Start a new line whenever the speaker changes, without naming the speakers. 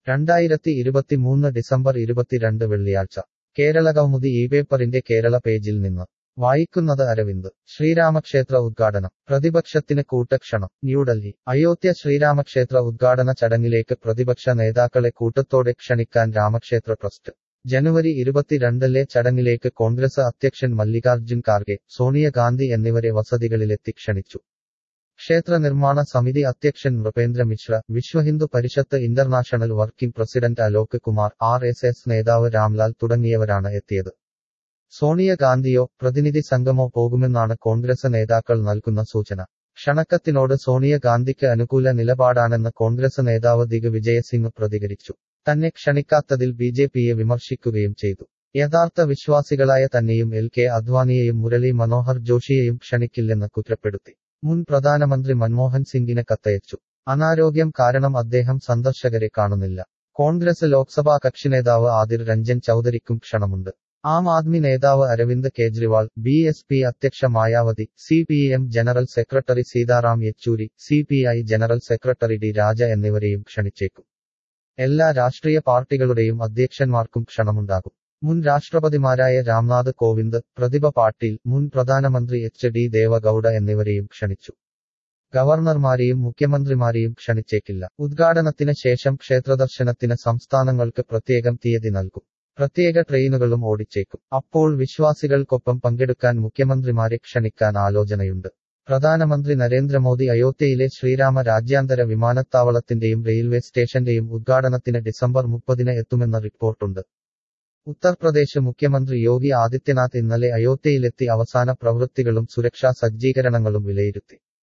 രണ്ടായിരത്തി ഇരുപത്തിമൂന്ന് ഡിസംബർ ഇരുപത്തിരണ്ട് വെള്ളിയാഴ്ച കേരളകൗമുദി ഈ പേപ്പറിന്റെ കേരള പേജിൽ നിന്ന് വായിക്കുന്നത് അരവിന്ദ് ശ്രീരാമക്ഷേത്ര ഉദ്ഘാടനം പ്രതിപക്ഷത്തിന് കൂട്ടക്ഷണം ന്യൂഡൽഹി അയോധ്യ ശ്രീരാമക്ഷേത്ര ഉദ്ഘാടന ചടങ്ങിലേക്ക് പ്രതിപക്ഷ നേതാക്കളെ കൂട്ടത്തോടെ ക്ഷണിക്കാൻ രാമക്ഷേത്ര ട്രസ്റ്റ് ജനുവരി ഇരുപത്തിരണ്ടിലെ ചടങ്ങിലേക്ക് കോൺഗ്രസ് അധ്യക്ഷൻ മല്ലികാർജ്ജുൻ ഖാർഗെ സോണിയാഗാന്ധി എന്നിവരെ വസതികളിലെത്തി ക്ഷണിച്ചു ക്ഷേത്ര നിർമ്മാണ സമിതി അധ്യക്ഷൻ Nripendra Mishra Vishwa Hindu Parishad international working president Alok Kumar R S S നേതാവ് രാംലാൽ തുടങ്ങിയവരാണ് എത്തിയത് സോണിയാഗാന്ധിയോ പ്രതിനിധി സംഘമോ പോകുമെന്നാണ് കോൺഗ്രസ് നേതാക്കൾ നൽകുന്ന സൂചന ക്ഷണക്കത്തിനോട് സോണിയാഗാന്ധിക്ക് അനുകൂല നിലപാടാണെന്ന് കോൺഗ്രസ് നേതാവ് ദിഗ്വിജയ സിംഗ് പ്രതികരിച്ചു തന്നെ ക്ഷണിക്കാത്തതിൽ ബി ജെ പിയെ വിമർശിക്കുകയും ചെയ്തു യഥാർത്ഥ വിശ്വാസികളായ തന്നെയും എൽ കെ അദ്വാനിയെയും മുരളി മനോഹർ ജോഷിയെയും ക്ഷണിക്കില്ലെന്ന് കുറ്റപ്പെടുത്തി മുൻ പ്രധാനമന്ത്രി മൻമോഹൻ സിംഗിന് കത്തയച്ചു അനാരോഗ്യം കാരണം അദ്ദേഹം സന്ദർശകരെ കാണുന്നില്ല കോൺഗ്രസ് ലോക്സഭാ കക്ഷിനേതാവ് ആദിർ രഞ്ജൻ ചൌധരിക്കും ക്ഷണമുണ്ട് ആം ആദ്മി നേതാവ് Arvind Kejriwal B S P അധ്യക്ഷ Mayawati C P M general secretary Sitaram Yechury C P I general secretary D Raja എന്നിവരെയും ക്ഷണിച്ചേക്കും എല്ലാ രാഷ്ട്രീയ പാർട്ടികളുടെയും അധ്യക്ഷന്മാർക്കും ക്ഷണമുണ്ടാകും മുൻ രാഷ്ട്രപതിമാരായ രാംനാഥ് കോവിന്ദ് പ്രതിഭ പാട്ടീൽ മുൻ പ്രധാനമന്ത്രി എച്ച് ഡി ദേവഗൌഡ എന്നിവരെയും ക്ഷണിച്ചു ഗവർണർമാരെയും മുഖ്യമന്ത്രിമാരെയും ക്ഷണിച്ചേക്കില്ല ഉദ്ഘാടനത്തിന് ശേഷം ക്ഷേത്രദർശനത്തിന് സംസ്ഥാനങ്ങൾക്ക് പ്രത്യേകം തീയതി നൽകും പ്രത്യേക ട്രെയിനുകളും ഓടിച്ചേക്കും അപ്പോൾ വിശ്വാസികൾക്കൊപ്പം പങ്കെടുക്കാൻ മുഖ്യമന്ത്രിമാരെ ക്ഷണിക്കാൻ ആലോചനയുണ്ട് പ്രധാനമന്ത്രി നരേന്ദ്രമോദി അയോധ്യയിലെ ശ്രീരാമ രാജ്യാന്തര വിമാനത്താവളത്തിന്റെയും റെയിൽവേ സ്റ്റേഷന്റെയും ഉദ്ഘാടനത്തിന് ഡിസംബർ മുപ്പതിന് എത്തുമെന്ന റിപ്പോർട്ടുണ്ട് ഉത്തർപ്രദേശ് മുഖ്യമന്ത്രി യോഗി ആദിത്യനാഥ് ഇന്നലെ അയോധ്യയിലെത്തി അവസാന പ്രവൃത്തികളും സുരക്ഷാ സജ്ജീകരണങ്ങളും വിലയിരുത്തി